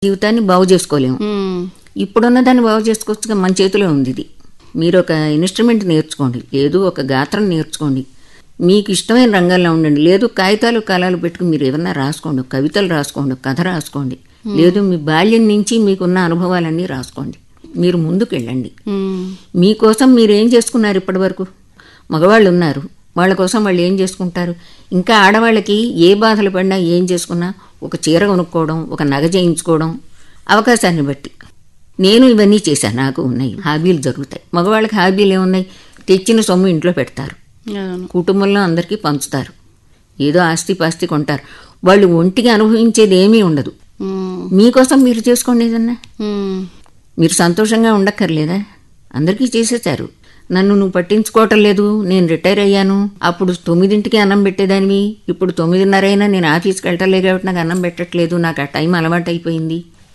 జీవితాన్ని బాగు చేసుకోలేము ఉమ్, ఇప్పుడున్న దాన్ని బాగు చేసుకోవచ్చు మన చేతిలో ఉంది ఇది మీరు ఒక ఇన్స్ట్రుమెంట్ నేర్చుకోండి లేదు ఒక గాత్రం నేర్చుకోండి మీకు ఇష్టమైన రంగంలో ఉండండి లేదు కాగితాలు కళాలు పెట్టుకుని మీరు ఏమన్నా రాసుకోండి కవితలు రాసుకోండి కథ రాసుకోండి లేదు మీ బాల్యం నుంచి మీకున్న అనుభవాలన్నీ రాసుకోండి మీరు ముందుకు వెళ్ళండి ఉమ్, మీకోసం మీరు ఏం చేసుకున్నారు ఇప్పటివరకు మగవాళ్ళు ఉన్నారు వాళ్ళ కోసం వాళ్ళు ఏం చేసుకుంటారు ఇంకా ఆడవాళ్ళకి ఏ బాధలు పడినా ఏం చేసుకున్నా ఒక చీర కొనుక్కోవడం ఒక నగ చేయించుకోవడం అవకాశాన్ని బట్టి నేను ఇవన్నీ చేశాను నాకు ఉన్నాయి హాబీలు జరుగుతాయి మగవాళ్ళకి హాబీలు ఏమున్నాయి తెచ్చిన సొమ్ము ఇంట్లో పెడతారు అవును కుటుంబంలో అందరికీ పంచుతారు ఏదో ఆస్తి పాస్తి కొంటారు వాళ్ళు ఒంటికి అనుభవించేది ఏమీ ఉండదు ఉమ్, మీకోసం మీరు చేసుకోండి ఏదన్నా ఉమ్, మీరు సంతోషంగా ఉండక్కర్లేదా అందరికీ చేసేశారు నన్ను నువ్వు పట్టించుకోవటం లేదు నేను రిటైర్ అయ్యాను అప్పుడు తొమ్మిదింటికి అన్నం పెట్టేదానివి ఇప్పుడు తొమ్మిదిన్నర అయినా నేను ఆఫీస్కి వెళ్ళటలేదు కాబట్టి నాకు అన్నం పెట్టట్లేదు నాకు ఆ టైం అలవాటు అయిపోయింది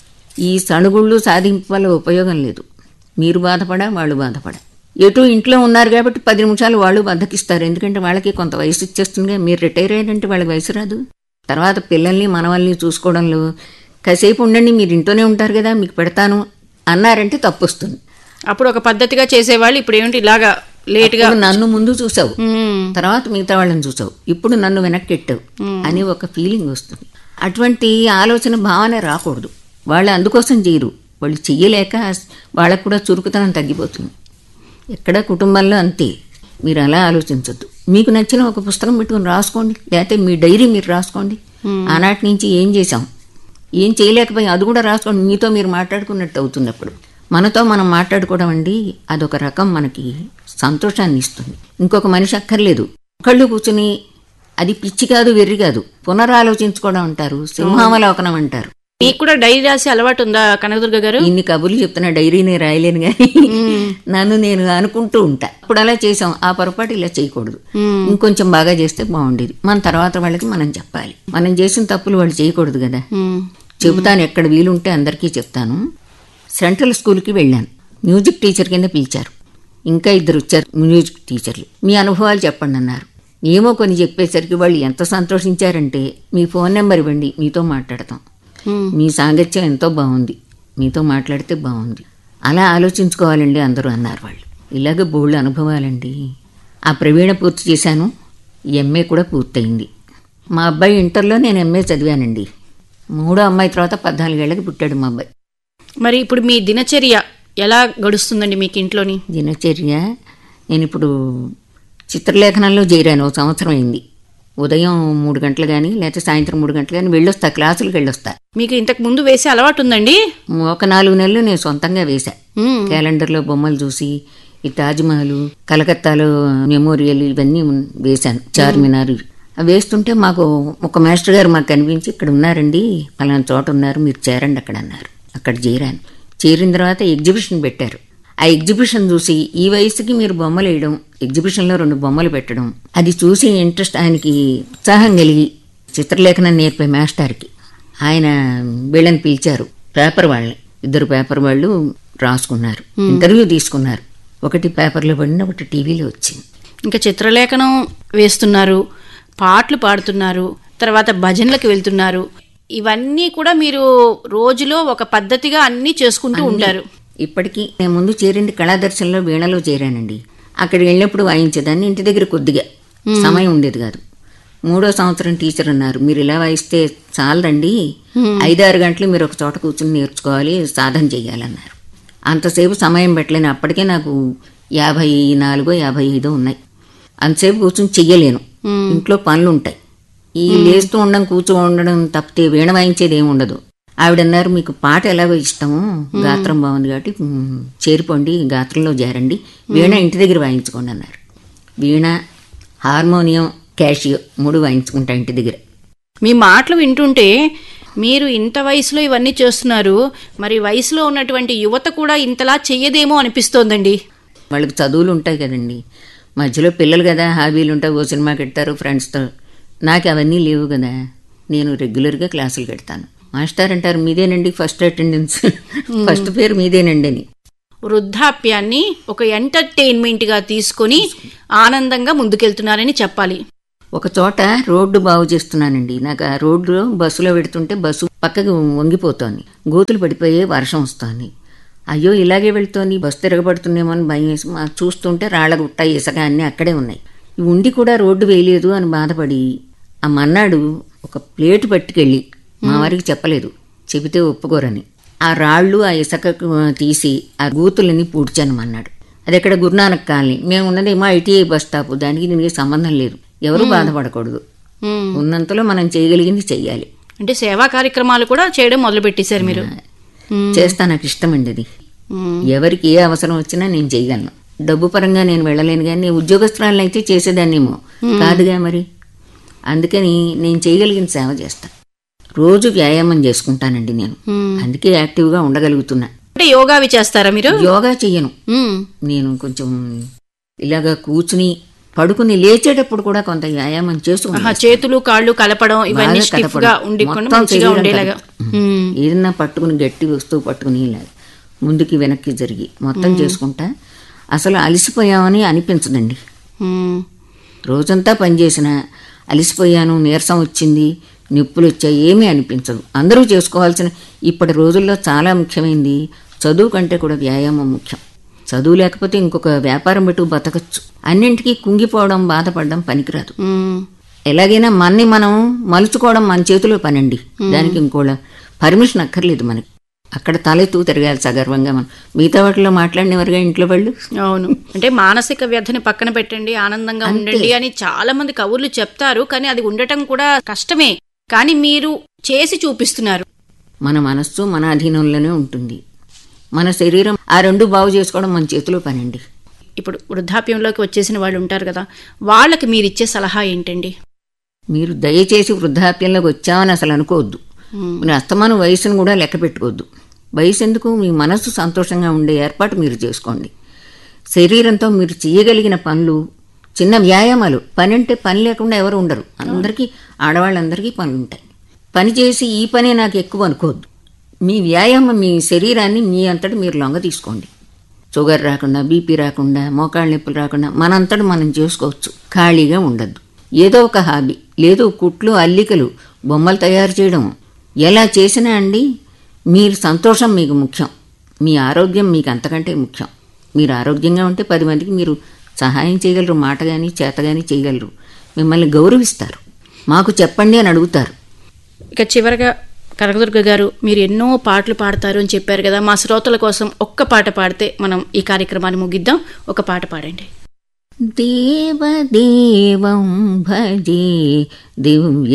ఈ సణుగుళ్ళు సాధింపు వల్ల ఉపయోగం లేదు మీరు బాధపడా వాళ్ళు బాధపడా ఎటు ఇంట్లో ఉన్నారు కాబట్టి పది నిమిషాలు వాళ్ళు బద్దకిస్తారు ఎందుకంటే వాళ్ళకి కొంత వయసు ఇచ్చేస్తుంది మీరు రిటైర్ అయ్యారంటే వాళ్ళకి వయసు రాదు తర్వాత పిల్లల్ని మనవల్ని చూసుకోవడంలో కాసేపు ఉండండి మీరు ఇంట్లోనే ఉంటారు కదా మీకు పెడతాను అన్నారంటే తప్పు వస్తుంది అప్పుడు ఒక పద్ధతిగా చేసేవాళ్ళు ఇప్పుడు ఏమిటి ఇలాగా లేట్గా ఇప్పుడు నన్ను ముందు చూసావు ఉమ్, తర్వాత మిగతా వాళ్ళని చూసావు ఇప్పుడు నన్ను వెనక్కెట్టావు అని ఒక ఫీలింగ్ వస్తుంది అటువంటి ఆలోచన భావన రాకూడదు వాళ్ళు అందుకోసం చేయరు వాళ్ళు చెయ్యలేక వాళ్ళకు కూడా చురుకుతనం తగ్గిపోతుంది ఎక్కడ కుటుంబంలో అంతే మీరు అలా ఆలోచించొద్దు మీకు నచ్చిన ఒక పుస్తకం పెట్టుకుని రాసుకోండి లేకపోతే మీ డైరీ మీరు రాసుకోండి ఆనాటి నుంచి ఏం చేశాం ఏం చేయలేకపోయాం అది కూడా రాసుకోండి మీతో మీరు మాట్లాడుకున్నట్టు అవుతుంది అప్పుడు మనతో మనం మాట్లాడుకోవడం అండి అదొక రకం మనకి సంతోషాన్ని ఇస్తుంది ఇంకొక మనిషి అక్కర్లేదు కళ్ళు కూర్చుని అది పిచ్చి కాదు వెర్రి కాదు పునరాలోచించుకోవడం అంటారు సింహావలోకనం అంటారు మీకు కూడా డైరీ రాసే అలవాటు ఉందా కనకదుర్గ గారు ఇన్ని కబుర్లు చెప్తున్నా డైరీని రాయలేను కానీ నన్ను నేను అనుకుంటూ ఉంటా ఇప్పుడు అలా చేసాం ఆ పొరపాటు ఇలా చేయకూడదు ఉమ్, ఇంకొంచెం బాగా చేస్తే బాగుండేది మన తర్వాత వాళ్ళకి మనం చెప్పాలి మనం చేసిన తప్పులు వాళ్ళు చేయకూడదు కదా ఉమ్, చెబుతాను ఎక్కడ వీలుంటే అందరికీ చెప్తాను సెంట్రల్ స్కూల్కి వెళ్ళాను మ్యూజిక్ టీచర్ కింద పిలిచారు ఇంకా ఇద్దరు వచ్చారు మ్యూజిక్ టీచర్లు మీ అనుభవాలు చెప్పండి అన్నారు ఏమో కొన్ని చెప్పేసరికి వాళ్ళు ఎంత సంతోషించారంటే మీ ఫోన్ నెంబర్ ఇవ్వండి మీతో మాట్లాడతాం ఉమ్, మీ సాంగత్యం ఎంతో బాగుంది మీతో మాట్లాడితే బాగుంది అలా ఆలోచించుకోవాలండి అందరూ అన్నారు వాళ్ళు ఇలాగ బోళ్ళు అనుభవాలండి ఆ ప్రవీణ పూర్తి చేశాను ఎంఏ కూడా పూర్తయింది మా అబ్బాయి ఇంటర్లో నేను ఎంఏ చదివానండి మూడో అమ్మాయి తర్వాత పద్నాలుగేళ్ళకి పుట్టాడు మా అబ్బాయి మరి ఇప్పుడు మీ దినచర్య ఎలా గడుస్తుందండి మీకు ఇంట్లోని దినచర్య నేను ఇప్పుడు చిత్రలేఖనంలో చేరాను ఓ సంవత్సరం అయింది ఉదయం మూడు గంటలు కానీ లేకపోతే సాయంత్రం మూడు గంటలు కానీ వెళ్ళొస్తా క్లాసులకు వెళ్ళొస్తా మీకు ఇంతకు ముందు వేసే అలవాటు ఉందండి ఒక నాలుగు నెలలు నేను సొంతంగా వేశా ఉమ్, క్యాలెండర్లో బొమ్మలు చూసి ఈ తాజ్మహల్ కలకత్తాలో మెమోరియల్ ఇవన్నీ ఉన్- వేశాను చార్మినార్ అవి వేస్తుంటే మాకు ఒక మాస్టర్ గారు మాకు కనిపించి ఇక్కడ ఉన్నారండి పలానా చోట ఉన్నారు మీరు చేరండి అక్కడ అన్నారు అక్కడ చేరాను చేరిన తర్వాత ఎగ్జిబిషన్ పెట్టారు ఆ ఎగ్జిబిషన్ చూసి ఈ వయసుకి మీరు బొమ్మలు వేయడం ఎగ్జిబిషన్లో రెండు బొమ్మలు పెట్టడం అది చూసి ఇంట్రెస్ట్ ఆయనకి ఉత్సాహం కలిగి చిత్రలేఖనం నేర్పే మాస్టర్కి ఆయన వీళ్ళని పిలిచారు పేపర్ వాళ్ళని ఇద్దరు పేపర్ వాళ్ళు రాసుకున్నారు ఇంటర్వ్యూ తీసుకున్నారు ఒకటి పేపర్లో పడిన ఒకటి టీవీలో వచ్చింది ఇంకా చిత్రలేఖనం వేస్తున్నారు పాటలు పాడుతున్నారు తర్వాత భజనలకు వెళ్తున్నారు ఇవన్నీ కూడా మీరు రోజులో ఒక పద్ధతిగా అన్ని చేసుకుంటూ ఉంటారు ఇప్పటికీ నేను ముందు చేరింది కళాదర్శనలో వీణలో చేరానండి అక్కడికి వెళ్ళినప్పుడు వాయించేదాన్ని ఇంటి దగ్గర కొద్దిగా సమయం ఉండేది కాదు మూడో సంవత్సరం టీచర్ అన్నారు మీరు ఇలా వాయిస్తే చాలదండి ఐదారు గంటలు మీరు ఒక చోట కూర్చుని నేర్చుకోవాలి సాధన చేయాలన్నారు అంతసేపు సమయం పెట్టలేను అప్పటికే నాకు యాభై నాలుగో యాభై ఐదో ఉన్నాయి అంతసేపు కూర్చుని చెయ్యలేను ఇంట్లో పనులు ఉంటాయి ఈ లేస్తూ ఉండడం కూర్చో ఉండడం తప్పితే వీణ వాయించేది ఏమి ఉండదు ఆవిడ అన్నారు మీకు పాట ఎలాగో ఇష్టము గాత్రం బాగుంది కాబట్టి మ్, చేరిపోండి గాత్రంలో చేరండి వీణ ఇంటి దగ్గర వాయించుకోండి అన్నారు వీణ హార్మోనియం క్యాషియో మూడు వాయించుకుంటా ఇంటి దగ్గర మీ మాటలు వింటుంటే మీరు ఇంత వయసులో ఇవన్నీ చేస్తున్నారు మరి వయసులో ఉన్నటువంటి యువత కూడా ఇంతలా చెయ్యదేమో అనిపిస్తోందండి వాళ్ళకి చదువులు ఉంటాయి కదండి మధ్యలో పిల్లలు కదా హాబీలు ఉంటాయి ఓ సినిమాకి వెళ్తారు ఫ్రెండ్స్తో నాకు అవన్నీ లేవు కదా నేను రెగ్యులర్గా క్లాసులు పెడతాను మాస్టర్ అంటారు మీదేనండి ఫస్ట్ అటెండెన్స్ ఫస్ట్ పేరు మీదేనండి అని వృద్ధాప్యాన్ని ఒక ఎంటర్టైన్మెంట్ గా తీసుకొని ఆనందంగా ముందుకెళ్తున్నారని చెప్పాలి ఒక చోట రోడ్డు బాగు చేస్తున్నానండి నాకు ఆ రోడ్డు బస్సులో పెడుతుంటే బస్సు పక్కకు వంగిపోతోంది గోతులు పడిపోయే వర్షం వస్తోంది అయ్యో ఇలాగే వెళ్తోంది బస్సు తిరగబడుతుందేమో అని భయం వేసి మా చూస్తుంటే రాళ్ళ గుట్ట ఇసుక అన్నీ అక్కడే ఉన్నాయి ఇవి ఉండి కూడా రోడ్డు వేయలేదు అని బాధపడి ఆ మన్నాడు ఒక ప్లేటు పట్టుకెళ్ళి మా వారికి చెప్పలేదు చెబితే ఒప్పుకోరని ఆ రాళ్ళు ఆ ఇసుకకు తీసి ఆ గూతులని పూడ్చాను మన్నాడు అది ఎక్కడ గురునానక్ కాలనీ మేము ఉన్నదేమో ఐటీఐ బస్ స్టాప్ దానికి దీనికి సంబంధం లేదు ఎవరు బాధపడకూడదు ఉమ్. ఉన్నంతలో మనం చేయగలిగింది చెయ్యాలి అంటే సేవా కార్యక్రమాలు కూడా చేయడం మొదలు పెట్టేశారు మీరు ఉమ్. చేస్తా నాకు ఇష్టమండి అది ఉమ్. ఎవరికి ఏ అవసరం వచ్చినా నేను చేయగలను డబ్బు పరంగా నేను వెళ్ళలేను కానీ ఉద్యోగస్తురాలను అయితే చేసేదాన్నేమో కాదుగా మరి అందుకని నేను చేయగలిగిన సేవ చేస్తాను రోజు వ్యాయామం చేసుకుంటానండి నేను ఉమ్. అందుకే యాక్టివ్గా ఉండగలుగుతున్నా అంటే యోగా అవి చేస్తారా మీరు యోగా చెయ్యను ఉమ్. నేను కొంచెం ఇలాగా కూర్చుని పడుకుని లేచేటప్పుడు కూడా కొంత వ్యాయామం చేసుకుని ఆహా, చేతులు కాళ్ళు కలపడం ఇవన్నీ బాగా స్టిఫ్ కలపడం. గా ఉండికుండా మొత్తం మంచిగా శరీరం ఉండేలాగా కలపడం. ఉమ్. ఏదన్నా పట్టుకుని గట్టి వస్తువు పట్టుకుని ఇలా ముందుకి వెనక్కి జరిగి మొత్తం చేసుకుంటా అసలు అలసిపోయామని అనిపించదండి ఉమ్. రోజంతా పనిచేసిన అలసిపోయాను నీరసం వచ్చింది నొప్పులు వచ్చాయి ఏమీ అనిపించదు అందరూ చేసుకోవాల్సిన ఇప్పటి రోజుల్లో చాలా ముఖ్యమైనది చదువు కంటే కూడా వ్యాయామం ముఖ్యం చదువు లేకపోతే ఇంకొక వ్యాపారం పెట్టు బతకచ్చు అన్నింటికీ కుంగిపోవడం బాధపడడం పనికిరాదు ఉమ్. ఎలాగైనా మన్ని మనం మలుచుకోవడం మన చేతిలో పనండి దానికి ఇంకోళ్ళ పర్మిషన్ అక్కర్లేదు మనకి అక్కడ తలెత్తు తిరగాలి సగర్వంగా మనం మిగతా వాటిలో మాట్లాడినవారుగా ఇంట్లో వాళ్ళు అవును అంటే మానసిక వ్యధని పక్కన పెట్టండి ఆనందంగా ఉండండి అని చాలా మంది కవుర్లు చెప్తారు కానీ అది ఉండటం కూడా కష్టమే కానీ మీరు చేసి చూపిస్తున్నారు మన మనస్సు మన అధీనంలోనే ఉంటుంది మన శరీరం ఆ రెండు బాగు చేసుకోవడం మన చేతిలో పనండి ఇప్పుడు వృద్ధాప్యంలోకి వచ్చేసిన వాళ్ళు ఉంటారు కదా వాళ్ళకి మీరు ఇచ్చే సలహా ఏంటండి మీరు దయచేసి వృద్ధాప్యంలోకి వచ్చామని అసలు అనుకోవద్దు ఉమ్. మీరు అస్తమానం వయసును కూడా లెక్క పెట్టుకోవద్దు వయసు ఎందుకు మీ మనస్సు సంతోషంగా ఉండే ఏర్పాటు మీరు చేసుకోండి శరీరంతో మీరు చేయగలిగిన పనులు చిన్న వ్యాయామాలు పని అంటే పని లేకుండా ఎవరు ఉండరు అందరికీ ఆడవాళ్ళందరికీ పనులు ఉంటాయి పని చేసి ఈ పనే నాకు ఎక్కువ అనుకోవద్దు మీ వ్యాయామం మీ శరీరాన్ని మీ అంతటి మీరు లొంగ తీసుకోండి షుగర్ రాకుండా బీపీ రాకుండా మోకాళ్ళ నొప్పులు రాకుండా మనంతట మనం చేసుకోవచ్చు ఖాళీగా ఉండద్దు ఏదో ఒక హాబీ లేదు కుట్లు అల్లికలు బొమ్మలు తయారు చేయడం ఎలా చేసినా అండి మీరు సంతోషం మీకు ముఖ్యం మీ ఆరోగ్యం మీకు అంతకంటే ముఖ్యం మీరు ఆరోగ్యంగా ఉంటే పది మందికి మీరు సహాయం చేయగలరు మాట కానీ చేత కానీ చేయగలరు మిమ్మల్ని గౌరవిస్తారు మాకు చెప్పండి అని అడుగుతారు ఇక చివరగా కనకదుర్గ గారు మీరు ఎన్నో పాటలు పాడతారు అని చెప్పారు కదా మా శ్రోతల కోసం ఒక్క పాట పాడితే మనం ఈ కార్యక్రమాన్ని ముగిద్దాం ఒక పాట పాడండి దేవదేవం భజే దివ్య